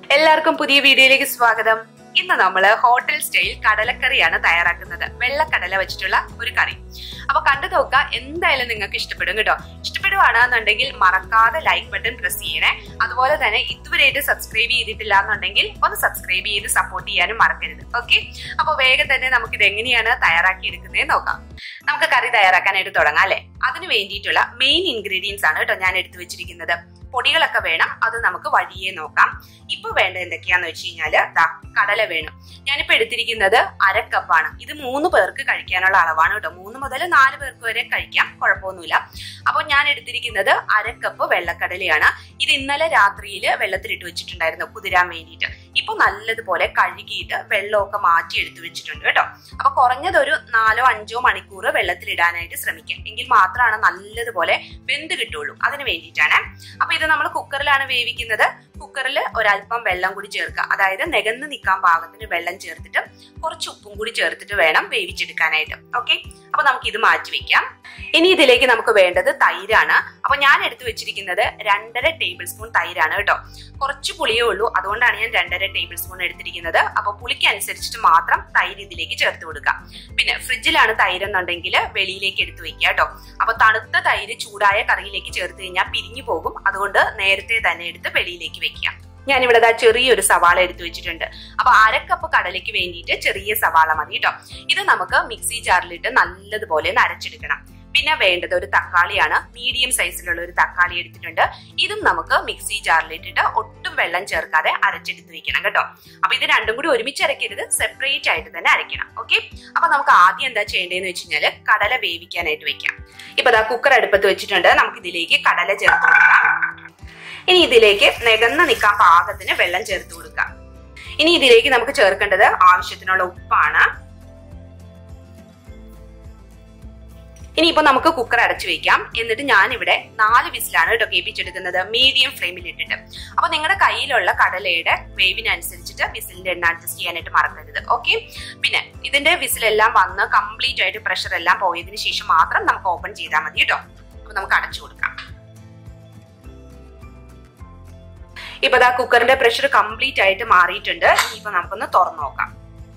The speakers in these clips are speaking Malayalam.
എല്ലാവർക്കും പുതിയ വീഡിയോയിലേക്ക് സ്വാഗതം ഇന്ന് നമ്മൾ ഹോട്ടൽ സ്റ്റൈൽ കടലക്കറിയാണ് തയ്യാറാക്കുന്നത് വെള്ളക്കടല വെച്ചിട്ടുള്ള ഒരു കറി അപ്പൊ കണ്ടു നോക്കുക എന്തായാലും നിങ്ങൾക്ക് ഇഷ്ടപ്പെടും കേട്ടോ ഇഷ്ടപ്പെടുവാണെന്നുണ്ടെങ്കിൽ മറക്കാതെ ലൈക്ക് ബട്ടൺ പ്രസ് ചെയ്യണേ അതുപോലെ തന്നെ ഇതുവരെയായിട്ട് സബ്സ്ക്രൈബ് ചെയ്തിട്ടില്ല എന്നുണ്ടെങ്കിൽ ഒന്ന് സബ്സ്ക്രൈബ് ചെയ്ത് സപ്പോർട്ട് ചെയ്യാനും മറക്കരുത് ഓക്കെ അപ്പൊ വേഗം തന്നെ നമുക്ക് ഇത് എങ്ങനെയാണ് തയ്യാറാക്കി എടുക്കുന്നത് നോക്കാം നമുക്ക് കറി തയ്യാറാക്കാനായിട്ട് തുടങ്ങാം അല്ലെ അതിന് വേണ്ടിയിട്ടുള്ള മെയിൻ ഇൻഗ്രീഡിയൻസ് ആണ് കേട്ടോ ഞാൻ എടുത്തു വെച്ചിരിക്കുന്നത് പൊടികളൊക്കെ വേണം അത് നമുക്ക് വഴിയെ നോക്കാം ഇപ്പൊ വേണ്ട എന്തൊക്കെയാന്ന് വെച്ച് കഴിഞ്ഞാല് ദാ കടല വേണം ഞാനിപ്പോ എടുത്തിരിക്കുന്നത് അരക്കപ്പാണ് ഇത് മൂന്ന് പേർക്ക് കഴിക്കാനുള്ള അളവാണ് കേട്ടോ മൂന്ന് മുതൽ നാല് പേർക്ക് വരെ കഴിക്കാം കുഴപ്പമൊന്നുമില്ല അപ്പോൾ ഞാൻ എടുത്തിരിക്കുന്നത് അരക്കപ്പ് വെള്ളക്കടലയാണ് ഇത് ഇന്നലെ രാത്രിയിൽ വെള്ളത്തിലിട്ട് വെച്ചിട്ടുണ്ടായിരുന്നു കുതിരാൻ വേണ്ടിയിട്ട് ഇപ്പൊ നല്ലതുപോലെ കഴുകിയിട്ട് വെള്ളമൊക്കെ മാറ്റി എടുത്തു വെച്ചിട്ടുണ്ട് കേട്ടോ അപ്പൊ കുറഞ്ഞത് ഒരു നാലോ അഞ്ചോ മണിക്കൂർ വെള്ളത്തിലിടാനായിട്ട് ശ്രമിക്കാം എങ്കിൽ മാത്രമാണ് നല്ലതുപോലെ വെന്ത് കിട്ടുള്ളൂ അതിന് വേണ്ടിയിട്ടാണ് അപ്പൊ ഇത് നമ്മൾ കുക്കറിലാണ് വേവിക്കുന്നത് കുക്കറിൽ ഒരല്പം വെള്ളം കൂടി ചേർക്കുക അതായത് നികന്ന് നിൽക്കാൻ പാകത്തിന് വെള്ളം ചേർത്തിട്ട് കുറച്ച് ഉപ്പും കൂടി ചേർത്തിട്ട് വേണം വേവിച്ചെടുക്കാനായിട്ട് ഓക്കെ അപ്പൊ നമുക്ക് ഇത് മാറ്റി വെക്കാം ഇനി ഇതിലേക്ക് നമുക്ക് വേണ്ടത് തൈരാണ് അപ്പൊ ഞാൻ എടുത്തു വെച്ചിരിക്കുന്നത് രണ്ടര ടേബിൾ സ്പൂൺ തൈരാണ് കേട്ടോ കുറച്ച് പുളിയേ ഉള്ളൂ അതുകൊണ്ടാണ് ഞാൻ രണ്ടര ടേബിൾ സ്പൂൺ എടുത്തിരിക്കുന്നത് അപ്പൊ പുളിക്ക് അനുസരിച്ചിട്ട് മാത്രം തൈര് ഇതിലേക്ക് ചേർത്ത് കൊടുക്കാം പിന്നെ ഫ്രിഡ്ജിലാണ് തൈര് എന്നുണ്ടെങ്കിൽ വെളിയിലേക്ക് എടുത്തു വെക്കുക കേട്ടോ അപ്പൊ തണുത്ത തൈര് ചൂടായ കറിയിലേക്ക് ചേർത്ത് കഴിഞ്ഞാൽ പിരിഞ്ഞു പോകും അതുകൊണ്ട് നേരത്തെ തന്നെ എടുത്ത് വെളിയിലേക്ക് വെക്കാം ഞാനിവിടെ ദാ ചെറിയൊരു സവാള എടുത്തു വെച്ചിട്ടുണ്ട് അപ്പൊ അരക്കപ്പ് കടലയ്ക്ക് വേണ്ടിയിട്ട് ചെറിയ സവാള മതി കേട്ടോ ഇത് നമുക്ക് മിക്സി ജാറിലിട്ട് നല്ലതുപോലെ ഒന്ന് അരച്ചെടുക്കണം പിന്നെ വേണ്ടത് ഒരു തക്കാളിയാണ് മീഡിയം സൈസിലുള്ള ഒരു തക്കാളി എടുത്തിട്ടുണ്ട് ഇതും നമുക്ക് മിക്സി ജാറിലിട്ടിട്ട് ഒട്ടും വെള്ളം ചേർക്കാതെ അരച്ചെടുത്ത് വെക്കണം കേട്ടോ അപ്പൊ ഇത് രണ്ടും കൂടി ഒരുമിച്ച് അരക്കരുത് സെപ്പറേറ്റ് ആയിട്ട് തന്നെ അരയ്ക്കണം ഓക്കെ അപ്പൊ നമുക്ക് ആദ്യം എന്താ ചെയ്യേണ്ടതെന്ന് വെച്ച് കഴിഞ്ഞാല് കടല വേവിക്കാനായിട്ട് വെക്കാം ഇപ്പൊ ദാ കുക്കർ അടുപ്പത്ത് വെച്ചിട്ടുണ്ട് നമുക്ക് ഇതിലേക്ക് കടല ചേർത്ത് കൊടുക്കാം ഇനി ഇതിലേക്ക് നികന്ന് നിൽക്കാൻ പാകത്തിന് വെള്ളം ചേർത്ത് കൊടുക്കാം ഇനി ഇതിലേക്ക് നമുക്ക് ചേർക്കേണ്ടത് ആവശ്യത്തിനുള്ള ഉപ്പാണ് ഇനിയിപ്പോ നമുക്ക് കുക്കർ അടച്ചു വെക്കാം എന്നിട്ട് ഞാൻ ഇവിടെ നാല് വിസിലാണ് കേട്ടോ കേൾപ്പിച്ചെടുക്കുന്നത് മീഡിയം ഫ്ലെയിമിൽ ഇട്ടിട്ട് അപ്പൊ നിങ്ങളുടെ കയ്യിലുള്ള കടലയുടെ വേവിനനുസരിച്ചിട്ട് വിസിലിന്റെ എണ്ണ അഡ്ജസ്റ്റ് ചെയ്യാനായിട്ട് മറക്കരുത് ഓക്കെ പിന്നെ ഇതിന്റെ വിസിലെല്ലാം വന്ന് കംപ്ലീറ്റ് ആയിട്ട് പ്രഷർ എല്ലാം പോയതിനു ശേഷം മാത്രം നമുക്ക് ഓപ്പൺ ചെയ്താൽ മതി കേട്ടോ അപ്പൊ നമുക്ക് അടച്ചു കൊടുക്കാം ഇപ്പൊ ദാ കുക്കറിന്റെ പ്രഷർ കംപ്ലീറ്റ് ആയിട്ട് മാറിയിട്ടുണ്ട് ഇനിയിപ്പോ നമുക്കൊന്ന് തുറന്നു നോക്കാം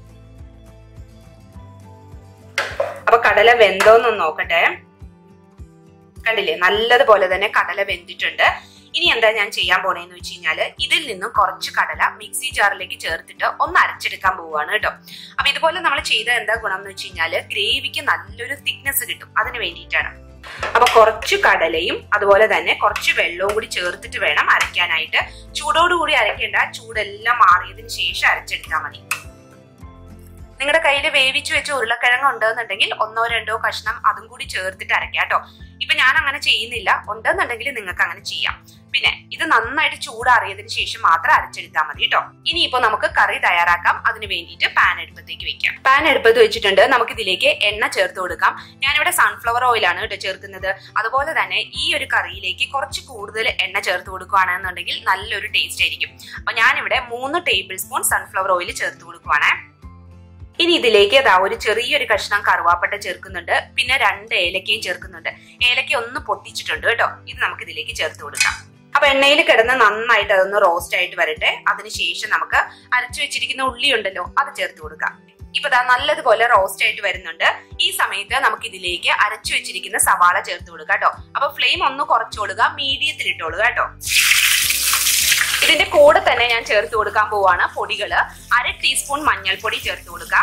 അപ്പൊ കടല വെന്തോന്നൊന്ന് നോക്കട്ടെ കണ്ടില്ലേ നല്ലതുപോലെ തന്നെ കടല വെന്തിട്ടുണ്ട് ഇനി എന്താ ഞാൻ ചെയ്യാൻ പോണേന്ന് വെച്ച് കഴിഞ്ഞാല് ഇതിൽ നിന്നും കുറച്ച് കടല മിക്സി ജാറിലേക്ക് ചേർത്തിട്ട് ഒന്ന് അരച്ചെടുക്കാൻ പോവുകയാണ് കേട്ടോ അപ്പൊ ഇതുപോലെ നമ്മൾ ചെയ്ത എന്താ ഗുണം എന്ന് വെച്ച് കഴിഞ്ഞാല് ഗ്രേവിക്ക് നല്ലൊരു തിക്നെസ് കിട്ടും അതിന് വേണ്ടിയിട്ടാണ് അപ്പൊ കുറച്ച് കടലയും അതുപോലെ തന്നെ കുറച്ച് വെള്ളവും കൂടി ചേർത്തിട്ട് വേണം അരയ്ക്കാനായിട്ട് ചൂടോടുകൂടി അരയ്ക്കേണ്ട ചൂടെല്ലാം മാറിയതിന് ശേഷം അരച്ചെടുത്താൽ മതി നിങ്ങളുടെ കയ്യിൽ വേവിച്ചു വെച്ച ഉരുളക്കിഴങ്ങ് ഉണ്ടെന്നുണ്ടെങ്കിൽ ഒന്നോ രണ്ടോ കഷ്ണം അതും കൂടി ചേർത്തിട്ട് അരയ്ക്കാം കേട്ടോ ഇപ്പൊ ഞാൻ അങ്ങനെ ചെയ്യുന്നില്ല ഉണ്ടെന്നുണ്ടെങ്കിൽ നിങ്ങൾക്ക് അങ്ങനെ ചെയ്യാം പിന്നെ ഇത് നന്നായിട്ട് ചൂടാറിയതിന് ശേഷം മാത്രം അരച്ചെടുത്താൽ മതി കേട്ടോ ഇനിയിപ്പോ നമുക്ക് കറി തയ്യാറാക്കാം അതിന് വേണ്ടിയിട്ട് പാൻ എടുപ്പത്തേക്ക് വെക്കാം പാൻ എടുപ്പത്ത് വെച്ചിട്ടുണ്ട് നമുക്ക് ഇതിലേക്ക് എണ്ണ ചേർത്ത് കൊടുക്കാം ഞാനിവിടെ സൺഫ്ലവർ ഓയിലാണ് കേട്ടോ ചേർക്കുന്നത് അതുപോലെ തന്നെ ഈ ഒരു കറിയിലേക്ക് കുറച്ച് കൂടുതൽ എണ്ണ ചേർത്ത് കൊടുക്കുകയാണെന്നുണ്ടെങ്കിൽ നല്ലൊരു ടേസ്റ്റ് ആയിരിക്കും അപ്പൊ ഞാനിവിടെ മൂന്ന് ടേബിൾ സ്പൂൺ സൺഫ്ലവർ ഓയിൽ ചേർത്ത് കൊടുക്കുവാണേ ഇനി ഇതിലേക്ക് അതാ ഒരു ചെറിയൊരു കഷ്ണം കറുവാപ്പട്ട ചേർക്കുന്നുണ്ട് പിന്നെ രണ്ട് ഏലക്കയും ചേർക്കുന്നുണ്ട് ഏലക്ക ഒന്ന് പൊട്ടിച്ചിട്ടുണ്ട് കേട്ടോ ഇത് നമുക്ക് ഇതിലേക്ക് ചേർത്ത് കൊടുക്കാം അപ്പൊ എണ്ണയിൽ കിടന്ന് നന്നായിട്ട് അതൊന്ന് റോസ്റ്റ് ആയിട്ട് വരട്ടെ അതിനുശേഷം നമുക്ക് അരച്ചു വെച്ചിരിക്കുന്ന ഉള്ളി ഉണ്ടല്ലോ അത് ചേർത്ത് കൊടുക്കാം ഇപ്പൊ ദാ നല്ലതുപോലെ റോസ്റ്റ് ആയിട്ട് വരുന്നുണ്ട് ഈ സമയത്ത് നമുക്ക് ഇതിലേക്ക് അരച്ചു വെച്ചിരിക്കുന്ന സവാള ചേർത്ത് കൊടുക്കാം കേട്ടോ അപ്പൊ ഫ്ലെയിം ഒന്ന് കുറച്ചോളുക മീഡിയത്തിൽ ഇട്ടോളുക കേട്ടോ ഇതിന്റെ കൂടെ തന്നെ ഞാൻ ചേർത്ത് കൊടുക്കാൻ പോവാണ് പൊടികള് അര ടീസ്പൂൺ മഞ്ഞൾപ്പൊടി ചേർത്ത് കൊടുക്കാം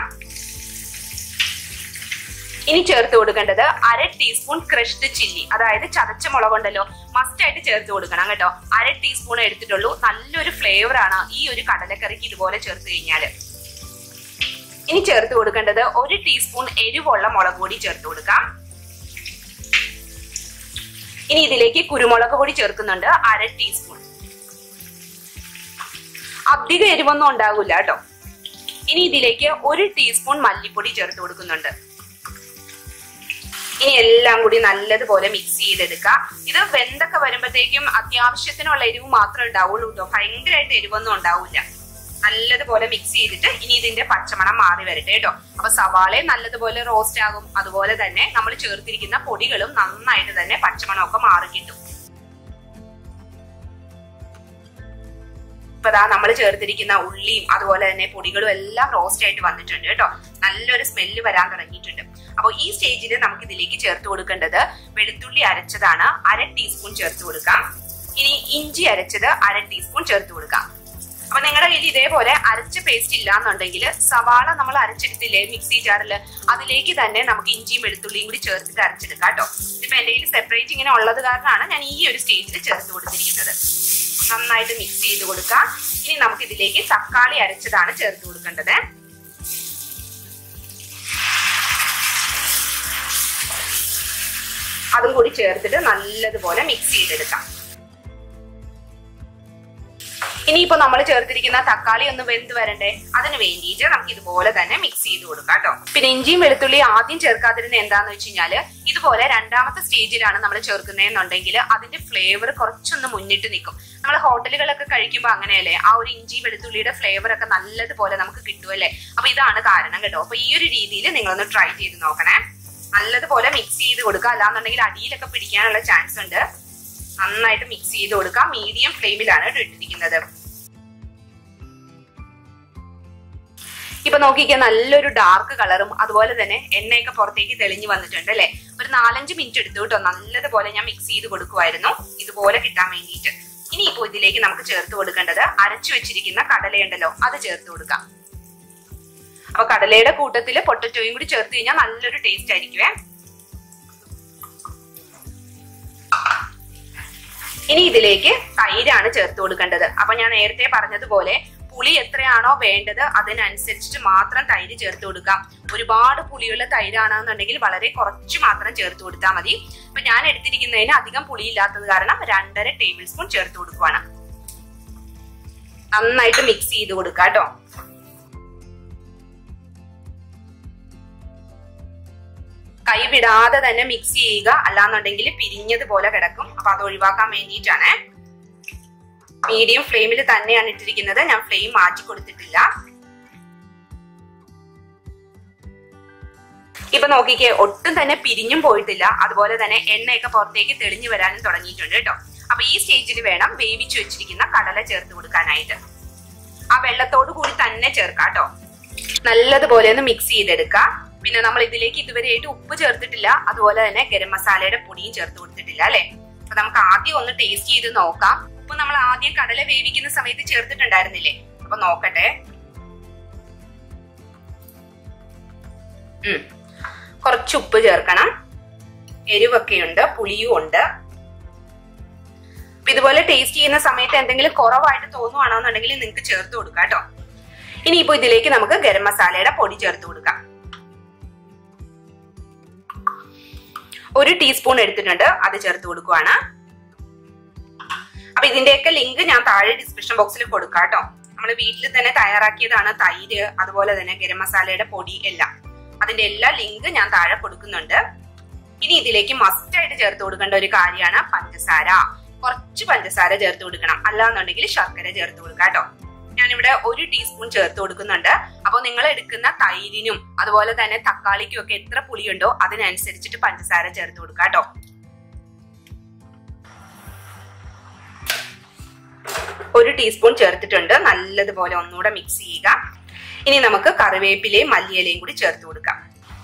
ഇനി ചേർത്ത് കൊടുക്കേണ്ടത് അര ടീസ്പൂൺ ക്രഷ്ഡ് ചില്ലി അതായത് ചതച്ച മുളകുണ്ടല്ലോ മസ്റ്റ് ആയിട്ട് ചേർത്ത് കൊടുക്കണം കേട്ടോ അര ടീസ്പൂൺ എടുത്തിട്ടുള്ളൂ നല്ലൊരു ഫ്ലേവർ ആണ് ഈ ഒരു കടലക്കറിക്ക് ഇതുപോലെ ചേർത്ത് കഴിഞ്ഞാല് ഇനി ചേർത്ത് കൊടുക്കേണ്ടത് ഒരു ടീസ്പൂൺ എരിവുള്ള മുളക് പൊടി ചേർത്ത് കൊടുക്കാം ഇനി ഇതിലേക്ക് കുരുമുളക് പൊടി ചേർക്കുന്നുണ്ട് അര ടീസ്പൂൺ അധികം എരിവൊന്നും ഉണ്ടാകില്ല കേട്ടോ ഇനി ഇതിലേക്ക് ഒരു ടീസ്പൂൺ മല്ലിപ്പൊടി ചേർത്ത് കൊടുക്കുന്നുണ്ട് ഇനി എല്ലാം കൂടി നല്ലതുപോലെ മിക്സ് ചെയ്തെടുക്കുക ഇത് വെന്തൊക്കെ വരുമ്പോഴത്തേക്കും അത്യാവശ്യത്തിനുള്ള എരിവ് മാത്രമേ ഉണ്ടാവുള്ളൂ കേട്ടോ ഭയങ്കരമായിട്ട് എരിവൊന്നും ഉണ്ടാവില്ല നല്ലതുപോലെ മിക്സ് ചെയ്തിട്ട് ഇനി ഇതിന്റെ പച്ചമണം മാറി വരട്ടെ കേട്ടോ അപ്പൊ സവാളയും നല്ലതുപോലെ റോസ്റ്റ് ആകും അതുപോലെ തന്നെ നമ്മൾ ചേർത്തിരിക്കുന്ന പൊടികളും നന്നായിട്ട് തന്നെ പച്ചമണമൊക്കെ മാറി കിട്ടും ഇപ്പൊ ദാ നമ്മൾ ചേർത്തിരിക്കുന്ന ഉള്ളിയും അതുപോലെ തന്നെ പൊടികളും എല്ലാം റോസ്റ്റ് ആയിട്ട് വന്നിട്ടുണ്ട് കേട്ടോ നല്ലൊരു സ്മെല്ല് വരാൻ തുടങ്ങിയിട്ടുണ്ട് അപ്പോൾ ഈ സ്റ്റേജിൽ നമുക്ക് ഇതിലേക്ക് ചേർത്ത് കൊടുക്കേണ്ടത് വെളുത്തുള്ളി അരച്ചതാണ് അര ടീസ്പൂൺ ചേർത്ത് കൊടുക്കാം ഇനി ഇഞ്ചി അരച്ചത് അര ടീസ്പൂൺ ചേർത്ത് കൊടുക്കാം അപ്പൊ നിങ്ങളുടെ കയ്യിൽ ഇതേപോലെ അരച്ച പേസ്റ്റ് ഇല്ലാന്നുണ്ടെങ്കിൽ സവാള നമ്മൾ അരച്ചെടുത്തില്ലേ മിക്സി ജാറിൽ അതിലേക്ക് തന്നെ നമുക്ക് ഇഞ്ചിയും വെളുത്തുള്ളിയും കൂടി ചേർത്തിട്ട് അരച്ചെടുക്കാം കേട്ടോ ഇപ്പൊ എന്റെ കയ്യിൽ സെപ്പറേറ്റ് ഇങ്ങനെ ഉള്ളത് കാരണമാണ് ഞാൻ ഈ ഒരു സ്റ്റേജിൽ ചേർത്ത് കൊടുത്തിരിക്കുന്നത് നന്നായിട്ട് മിക്സ് ചെയ്ത് കൊടുക്കാം ഇനി നമുക്ക് ഇതിലേക്ക് തക്കാളി അരച്ചതാണ് ചേർത്ത് കൊടുക്കേണ്ടത് അതും കൂടി ചേർത്തിട്ട് നല്ലതുപോലെ മിക്സ് ചെയ്തെടുക്കാം ഇനിയിപ്പോ നമ്മൾ ചേർത്തിരിക്കുന്ന തക്കാളി ഒന്ന് വെന്ത് വരണ്ടേ അതിന് വേണ്ടിയിട്ട് നമുക്ക് ഇതുപോലെ തന്നെ മിക്സ് ചെയ്ത് കൊടുക്കാം കേട്ടോ പിന്നെ ഇഞ്ചിയും വെളുത്തുള്ളി ആദ്യം ചേർക്കാതിരുന്ന എന്താന്ന് വെച്ച് കഴിഞ്ഞാല് ഇതുപോലെ രണ്ടാമത്തെ സ്റ്റേജിലാണ് നമ്മൾ ചേർക്കുന്നതെന്നുണ്ടെങ്കിൽ അതിന്റെ ഫ്ലേവർ കുറച്ചൊന്ന് മുന്നിട്ട് നിൽക്കും നമ്മൾ ഹോട്ടലുകളൊക്കെ കഴിക്കുമ്പോൾ അങ്ങനെയല്ലേ ആ ഒരു ഇഞ്ചി വെളുത്തുള്ളിയുടെ ഫ്ലേവർ ഒക്കെ നല്ലതുപോലെ നമുക്ക് കിട്ടുമല്ലേ അപ്പൊ ഇതാണ് കാരണം കേട്ടോ അപ്പൊ ഈ ഒരു രീതിയിൽ നിങ്ങളൊന്ന് ട്രൈ ചെയ്ത് നോക്കണേ നല്ലതുപോലെ മിക്സ് ചെയ്ത് കൊടുക്കുക അല്ലാന്നുണ്ടെങ്കിൽ അടിയിലൊക്കെ പിടിക്കാനുള്ള ചാൻസ് ഉണ്ട് നന്നായിട്ട് മിക്സ് ചെയ്ത് കൊടുക്കുക മീഡിയം ഫ്ലെയിമിലാണ് ഇട്ടിരിക്കുന്നത് ഇപ്പൊ നോക്കിക്കാൻ നല്ലൊരു ഡാർക്ക് കളറും അതുപോലെ തന്നെ എണ്ണയൊക്കെ പുറത്തേക്ക് തെളിഞ്ഞു വന്നിട്ടുണ്ട് അല്ലെ ഒരു നാലഞ്ച് മിനിറ്റ് എടുത്തു കേട്ടോ നല്ലതുപോലെ ഞാൻ മിക്സ് ചെയ്ത് കൊടുക്കുമായിരുന്നു ഇതുപോലെ കിട്ടാൻ വേണ്ടിയിട്ട് ഇനി ഇപ്പോ ഇതിലേക്ക് നമുക്ക് ചേർത്ത് കൊടുക്കേണ്ടത് അരച്ചു വെച്ചിരിക്കുന്ന കടലയുണ്ടല്ലോ അത് ചേർത്ത് കൊടുക്കാം അപ്പൊ കടലയുടെ കൂട്ടത്തില് പൊട്ടറ്റോയും കൂടി ചേർത്ത് കഴിഞ്ഞാൽ നല്ലൊരു ടേസ്റ്റ് ആയിരിക്കുവേ ഇനി ഇതിലേക്ക് തൈരാണ് ചേർത്ത് കൊടുക്കേണ്ടത് അപ്പൊ ഞാൻ നേരത്തെ പറഞ്ഞതുപോലെ പുളി എത്രയാണോ വേണ്ടത് അതിനനുസരിച്ചിട്ട് മാത്രം തൈര് ചേർത്ത് കൊടുക്കാം ഒരുപാട് പുളിയുള്ള തൈരാണെന്നുണ്ടെങ്കിൽ വളരെ കുറച്ച് മാത്രം ചേർത്ത് കൊടുത്താൽ മതി അപ്പൊ ഞാൻ എടുത്തിരിക്കുന്നതിന് അധികം പുളി ഇല്ലാത്തത് കാരണം രണ്ടര ടേബിൾ സ്പൂൺ ചേർത്ത് കൊടുക്കുവാണ് നന്നായിട്ട് മിക്സ് ചെയ്ത് കൊടുക്കുക കേട്ടോ കൈ വിടാതെ തന്നെ മിക്സ് ചെയ്യുക അല്ലാന്നുണ്ടെങ്കിൽ പിരിഞ്ഞതുപോലെ കിടക്കും അപ്പൊ അത് ഒഴിവാക്കാൻ വേണ്ടിയിട്ടാണ് മീഡിയം ഫ്ലെയിമിൽ തന്നെയാണ് ഇട്ടിരിക്കുന്നത് ഞാൻ ഫ്ലെയിം മാറ്റി കൊടുത്തിട്ടില്ല ഇപ്പൊ നോക്കിക്കേ ഒട്ടും തന്നെ പിരിഞ്ഞും പോയിട്ടില്ല അതുപോലെ തന്നെ എണ്ണയൊക്കെ പുറത്തേക്ക് തെളിഞ്ഞു വരാനും തുടങ്ങിയിട്ടുണ്ട് കേട്ടോ അപ്പൊ ഈ സ്റ്റേജിൽ വേണം വേവിച്ചു വെച്ചിരിക്കുന്ന കടല ചേർത്ത് കൊടുക്കാനായിട്ട് ആ വെള്ളത്തോട് കൂടി തന്നെ ചേർക്കാം കേട്ടോ നല്ലതുപോലെ ഒന്ന് മിക്സ് ചെയ്തെടുക്കാം പിന്നെ നമ്മൾ ഇതിലേക്ക് ഇതുവരെയായിട്ട് ഉപ്പ് ചേർത്തിട്ടില്ല അതുപോലെ തന്നെ ഗരം മസാലയുടെ പൊടിയും ചേർത്ത് കൊടുത്തിട്ടില്ല അല്ലെ അപ്പൊ നമുക്ക് ആദ്യം ഒന്ന് ടേസ്റ്റ് ചെയ്ത് നോക്കാം ഉപ്പ് നമ്മൾ ആദ്യം കടല വേവിക്കുന്ന സമയത്ത് ചേർത്തിട്ടുണ്ടായിരുന്നില്ലേ അപ്പൊ നോക്കട്ടെ ഉം കുറച്ച് ഉപ്പ് ചേർക്കണം എരിവൊക്കെ ഉണ്ട് പുളിയും ഉണ്ട് അപ്പൊ ഇതുപോലെ ടേസ്റ്റ് ചെയ്യുന്ന സമയത്ത് എന്തെങ്കിലും കുറവായിട്ട് തോന്നുവാണെന്നുണ്ടെങ്കിൽ നിങ്ങൾക്ക് ചേർത്ത് കൊടുക്കാം കേട്ടോ ഇനിയിപ്പോ ഇതിലേക്ക് നമുക്ക് ഗരം മസാലയുടെ പൊടി ചേർത്ത് കൊടുക്കാം ഒരു ടീസ്പൂൺ എടുത്തിട്ടുണ്ട് അത് ചേർത്ത് കൊടുക്കുവാണ് അപ്പൊ ഇതിന്റെയൊക്കെ ലിങ്ക് ഞാൻ താഴെ ഡിസ്ക്രിപ്ഷൻ ബോക്സിൽ കൊടുക്കാം കേട്ടോ നമ്മൾ വീട്ടിൽ തന്നെ തയ്യാറാക്കിയതാണ് തൈര് അതുപോലെ തന്നെ ഗരം മസാലയുടെ പൊടി എല്ലാം അതിന്റെ എല്ലാ ലിങ്ക് ഞാൻ താഴെ കൊടുക്കുന്നുണ്ട് ഇനി ഇതിലേക്ക് മസ്റ്റ് ആയിട്ട് ചേർത്ത് കൊടുക്കേണ്ട ഒരു കാര്യമാണ് പഞ്ചസാര കുറച്ച് പഞ്ചസാര ചേർത്ത് കൊടുക്കണം അല്ലാന്നുണ്ടെങ്കിൽ ശർക്കര ചേർത്ത് കൊടുക്കാം കേട്ടോ ഞാനിവിടെ ഒരു ടീസ്പൂൺ ചേർത്ത് കൊടുക്കുന്നുണ്ട് അപ്പോൾ നിങ്ങൾ എടുക്കുന്ന തൈരിനും അതുപോലെ തന്നെ തക്കാളിക്കും ഒക്കെ എത്ര പുളിയുണ്ടോ അതിനനുസരിച്ചിട്ട് പഞ്ചസാര ചേർത്ത് കൊടുക്കുക കേട്ടോ ഒരു ടീസ്പൂൺ ചേർത്തിട്ടുണ്ട് നല്ലതുപോലെ ഒന്നുകൂടെ മിക്സ് ചെയ്യുക ഇനി നമുക്ക് കറിവേപ്പിലയും മല്ലിയിലയും കൂടി ചേർത്ത് കൊടുക്കാം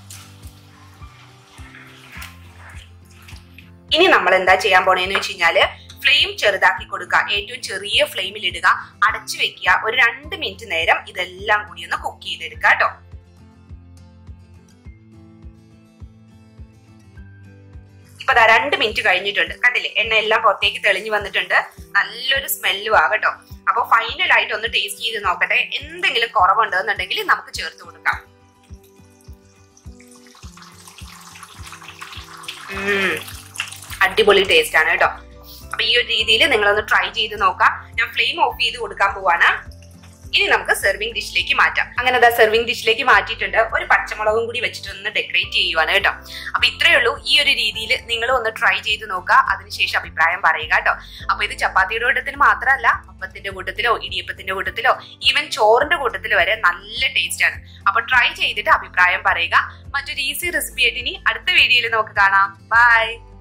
ഇനി നമ്മൾ എന്താ ചെയ്യാൻ പോണേന്ന് വെച്ച് കഴിഞ്ഞാല് ഫ്ലെയിം ചെറുതാക്കി കൊടുക്കുക ഏറ്റവും ചെറിയ ഫ്ലെയിമിൽ ഇടുക അടച്ചു വെക്കുക ഒരു രണ്ട് മിനിറ്റ് നേരം ഇതെല്ലാം കൂടി ഒന്ന് കുക്ക് ചെയ്തെടുക്കുക കേട്ടോ ഇപ്പൊ ദാ രണ്ട് മിനിറ്റ് കഴിഞ്ഞിട്ടുണ്ട് കണ്ടില്ലേ എണ്ണ എല്ലാം പുറത്തേക്ക് തെളിഞ്ഞു വന്നിട്ടുണ്ട് നല്ലൊരു സ്മെല്ലും ആ കേട്ടോ അപ്പൊ ഫൈനൽ ആയിട്ട് ഒന്ന് ടേസ്റ്റ് ചെയ്ത് നോക്കട്ടെ എന്തെങ്കിലും കുറവുണ്ടെന്നുണ്ടെങ്കിൽ നമുക്ക് ചേർത്ത് കൊടുക്കാം അടിപൊളി ടേസ്റ്റ് ആണ് കേട്ടോ അപ്പൊ ഈ ഒരു രീതിയിൽ നിങ്ങളൊന്ന് ട്രൈ ചെയ്ത് നോക്കാം ഞാൻ ഫ്ലെയിം ഓഫ് ചെയ്ത് കൊടുക്കാൻ പോവാണ് ഇനി നമുക്ക് സെർവിംഗ് ഡിഷിലേക്ക് മാറ്റാം അങ്ങനെ അതാ സെർവിംഗ് ഡിഷിലേക്ക് മാറ്റിയിട്ടുണ്ട് ഒരു പച്ചമുളകും കൂടി വെച്ചിട്ട് ഒന്ന് ഡെക്കറേറ്റ് ചെയ്യുവാണ് കേട്ടോ അപ്പൊ ഇത്രയേ ഉള്ളൂ ഈ ഒരു രീതിയിൽ നിങ്ങൾ ഒന്ന് ട്രൈ ചെയ്ത് നോക്കുക അതിനുശേഷം അഭിപ്രായം പറയുക കേട്ടോ അപ്പൊ ഇത് ചപ്പാത്തിയുടെ കൂട്ടത്തിൽ മാത്രമല്ല അപ്പത്തിന്റെ കൂട്ടത്തിലോ ഇടിയപ്പത്തിന്റെ കൂട്ടത്തിലോ ഈവൻ ചോറിന്റെ കൂട്ടത്തിൽ വരെ നല്ല ടേസ്റ്റ് ആണ് അപ്പൊ ട്രൈ ചെയ്തിട്ട് അഭിപ്രായം പറയുക മറ്റൊരു ഈസി റെസിപ്പി ആയിട്ട് ഇനി അടുത്ത വീഡിയോയിൽ നമുക്ക് കാണാം ബൈ